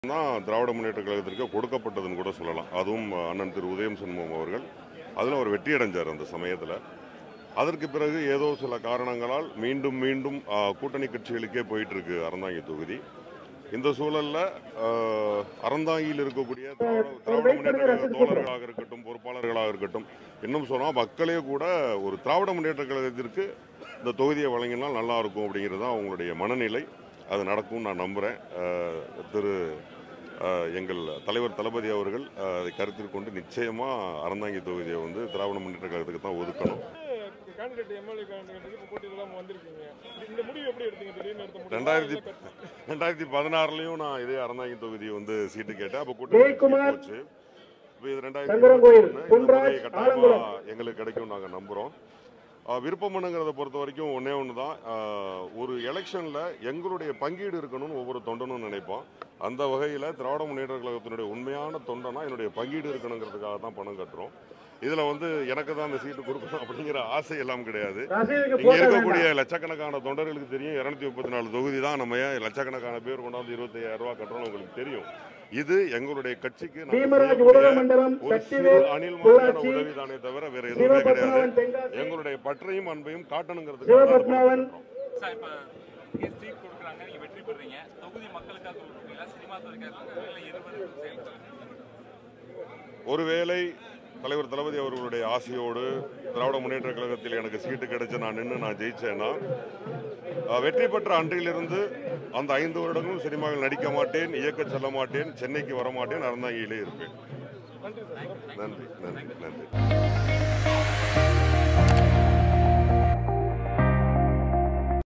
தான் திராவிட முன்னேற்ற கழகத்திற்கு கொடுக்கப்பட்டதுன்னு கூட சொல்லலாம் அதுவும் அண்ணன் திரு உதயம் சண்முகம் அவர்கள் அதில் அவர் வெற்றி அடைஞ்சார் அந்த சமயத்தில் அதற்கு பிறகு ஏதோ சில காரணங்களால் மீண்டும் மீண்டும் ஆ, கூட்டணி கட்சிகளுக்கே போயிட்டு இருக்கு அறந்தாங்கி தொகுதி இந்த சூழல்ல ஆ, அறந்தாங்கியில் இருக்கக்கூடிய திராவிட திராவிட முன்னேற்ற கழக தோழர்களாக இருக்கட்டும் பொறுப்பாளர்களாக இருக்கட்டும் இன்னும் சொன்னால் மக்களே கூட ஒரு திராவிட முன்னேற்ற கழகத்திற்கு இந்த தொகுதியை வழங்கினால் நல்லா இருக்கும் அப்படிங்கிறது தான் அவங்களுடைய மனநிலை அது நடக்கும்னு நான் நம்புகிறேன் திரு அஹ், எங்கள் தலைவர் தளபதி அவர்கள் அஹ், அதை கருத்தில் கொண்டு நிச்சயமாக அறந்தாங்கி தொகுதியை வந்து திராவிட முன்னேற்ற கழகத்துக்கு தான் ஒதுக்கணும் கேண்டிடேட் எம்எல்ஏ கேண்டிடேட் இப்போ போட்டியில் தான் வந்திருக்கீங்க இந்த முடிவு எப்படி எடுத்தீங்க திடீர்னு எடுத்த முடிவு ரெண்டாயிரத்தி இல்ல கட்சி- ரெண்டாயிரத்தி பதினாறுலையும் நான் இதே அறந்தாங்கி தொகுதியை வந்து சீட்டு கேட்டேன் அப்போ கூட்டணி ஜெயக்குமார், போச்சு இப்போ இது ரெண்டாயிரத்தி சங்கரங்கோயில், இருபத்தி ஒண்ணு. இந்த பொன்ராஜ், முறை கட்டாயமா ஆலங்குளம். எங்களுக்கு கிடைக்கும் நாங்கள் நம்புகிறோம் விருப்பமனுங்கிறத பொறுத்த வரைக்கும் ஒன்றே ஒன்று தான் ஆஹ், ஒரு எலெக்ஷனில் எங்களுடைய பங்கீடு இருக்கணும்னு ஒவ்வொரு தொண்டனும் நினைப்போம் அந்த வகையில் திராவிட முன்னேற்ற கழகத்தினுடைய உண்மையான தொண்டனா என்னுடைய பங்கீடு இருக்கணுங்கிறதுக்காக தான் பணம் கட்டுறோம் இதில் வந்து எனக்கு தான் அந்த சீட்டு கொடுக்கணும் அப்படிங்கிற ஆசை எல்லாம் கிடையாது ரசீதுக்கு இங்க போட்டோ இருக்கக்கூடிய வேண்டாம். லட்சக்கணக்கான தொண்டர்களுக்கு தெரியும் இருநூத்தி முப்பத்தி நாலு தொகுதி தான் நம்ம ஏன் லட்சக்கணக்கான பேர் கொண்டாந்து இருபத்தையாயிரம் ரூபாய் கட்டுறோம் உங்களுக்கு தெரியும் இது எங்களுடைய கட்சிக்கு நாங்க பீமராஜ் செய்யக்கூடிய உதகமண்டலம் ஒரு சிறு சக்திவேல் அணில் மாதிரியான பொள்ளாச்சி உதவிதானே தவிர வேற எதுவுமே கிடையாது சிவபத்மநாபன் தென்காசி எங்களுடைய பற்றையும் அன்பையும் காட்டணுங்கிறதுக்காக தான் அது சிவபத்மநாபன். பண்றோம். சார் இப்போ நீங்கள் சீட் கொடுக்குறாங்க நீங்கள் வெற்றி பெறுறீங்க தொகுதி மக்களுக்காக கொடுக்குறீங்களா சினிமா துறைக்காக கொடுக்குறீங்களா இல்லை இருவருக்கும் செயல்படுறீங்க ஒருவேளை தலைவர் தளபதி அவர்களுடைய ஆசையோடு திராவிட முன்னேற்ற கழகத்தில் எனக்கு சீட்டு கிடைச்சு நான் நின்று நான் ஜெயிச்சேன்னா அஹ், வெற்றி பெற்ற அன்றிலிருந்து அந்த ஐந்து வருடங்களும் சினிமாவில் நடிக்க மாட்டேன் இயக்க செல்ல மாட்டேன் சென்னைக்கு வர மாட்டேன் அறந்தாங்கியிலே இருப்பேன் நன்றி சார் நன்றி நன்றி நன்றி